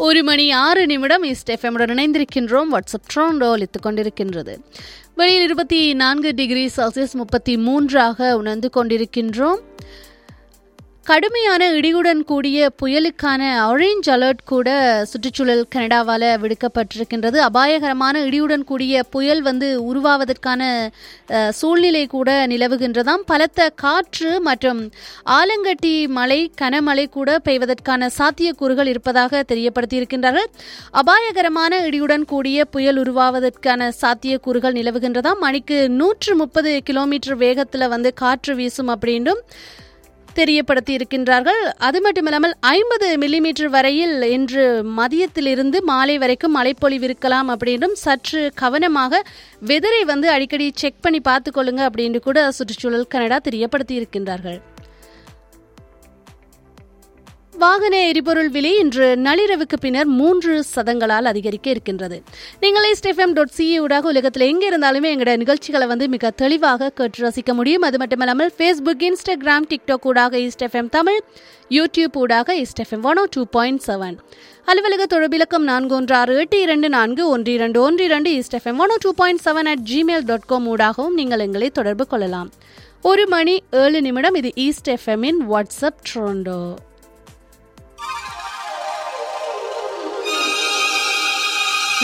ஒரு மணி ஆறு நிமிடம் ஈஸ்ட் எஃப்எம்முடன் இணைந்திருக்கின்றோம் வாட்ஸ்அப் ட்ரோண்டோ ஒலித்துக் கொண்டிருக்கின்றது வெளியில் இருபத்தி நான்கு டிகிரி செல்சியஸ் முப்பத்தி மூன்றாக உணர்ந்து கொண்டிருக்கின்றோம் கடுமையான இடியுடன் கூடிய புயலுக்கான ஆரஞ்ச் அலர்ட் கூட சுற்றுச்சூழல் கனடாவால் விடுக்கப்பட்டிருக்கின்றது அபாயகரமான இடியுடன் கூடிய புயல் வந்து உருவாவதற்கான அஹ், சூழ்நிலை கூட நிலவுகின்றதாம் பலத்த காற்று மற்றும் ஆலங்கட்டி மழை கனமழை கூட பெய்வதற்கான சாத்தியக்கூறுகள் இருப்பதாக தெரியப்படுத்தியிருக்கின்றார்கள் அபாயகரமான இடியுடன் கூடிய புயல் உருவாவதற்கான சாத்தியக்கூறுகள் நிலவுகின்றதாம் மணிக்கு நூற்று முப்பது கிலோமீட்டர் வேகத்தில் வந்து காற்று வீசும் அப்படின்னும் தெரியப்படுத்தி இருக்கின்றார்கள் அது மட்டுமில்லாமல் ஐம்பது மில்லிமீட்டர் வரையில் இன்று மதியத்திலிருந்து மாலை வரைக்கும் மழைப்பொழிவு இருக்கலாம் அப்படின்றும் சற்று கவனமாக வெதரை வந்து அடிக்கடி செக் பண்ணி பார்த்துக்கொள்ளுங்க அப்படின்னு கூட சுற்றுச்சூழல் கனடா தெரியப்படுத்தி இருக்கின்றார்கள் வாகன எரிபொருள் விலை இன்று நள்ளிரவுக்கு பின்னர் மூன்று சதங்களால் அதிகரிக்க இருக்கின்றது நீங்கள் எஸ்டிஎஃப்எம் டாட் சிஏ ஊடாக உலகத்தில் எங்கே இருந்தாலுமே எங்களோட நிகழ்ச்சிகளை வந்து மிக தெளிவாக கேட்டு ரசிக்க முடியும் அது மட்டுமல்லாமல் ஃபேஸ்புக் இன்ஸ்டாகிராம் டிக்டாக் ஊடாக எஸ்டிஎஃப்எம் தமிழ் யூடியூப் ஊடாக STFM one two point seven அலுவலக தொடர்பிலக்கம் நான்கு ஒன்று ஆறு எட்டு இரண்டு நான்கு ஒன்று இரண்டு ஒன்று இரண்டு STFM one two point seven at Gmail dot com ஊடாகவும் நீங்கள் எங்களை தொடர்பு கொள்ளலாம் ஒரு மணி ஏழு நிமிடம் இது ஈஸ்ட் எஃப்எம்மின் வாட்ஸ்அப் ட்ரோண்டோ